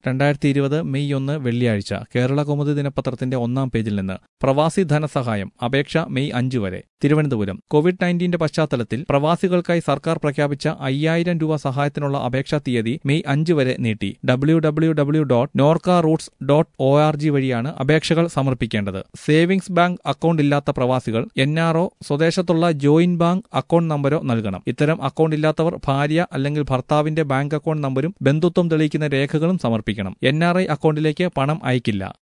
രണ്ടായിരത്തി ഇരുപത് മെയ് ഒന്ന് വെള്ളിയാഴ്ച കേരള കൗമുദി ദിനപത്രത്തിന്റെ ഒന്നാം പേജിൽ നിന്ന് പ്രവാസി ധനസഹായം അപേക്ഷ മെയ് അഞ്ച് വരെ തിരുവനന്തപുരം കോവിഡ് നയൻറ്റീന്റെ പശ്ചാത്തലത്തിൽ പ്രവാസികൾക്കായി സർക്കാർ പ്രഖ്യാപിച്ച അയ്യായിരം രൂപ സഹായത്തിനുള്ള അപേക്ഷാ തീയതി മെയ് അഞ്ച് വരെ നീട്ടി W W W dot Norka roots dot O R G വഴിയാണ് അപേക്ഷകൾ സമർപ്പിക്കേണ്ടത് സേവിംഗ്സ് ബാങ്ക് അക്കൗണ്ട് ഇല്ലാത്ത പ്രവാസികൾ എൻ ആർ ഒ സ്വദേശത്തുള്ള ജോയിന്റ് ബാങ്ക് അക്കൗണ്ട് നമ്പരോ നൽകണം ഇത്തരം അക്കൗണ്ട് ഇല്ലാത്തവർ ഭാര്യ അല്ലെങ്കിൽ ഭർത്താവിന്റെ ബാങ്ക് അക്കൗണ്ട് നമ്പരും ബന്ധുത്വം തെളിയിക്കുന്ന രേഖകളും സമർപ്പിക്കണം എൻ ആർ ഐ അക്കൗണ്ടിലേക്ക് പണം അയക്കില്ല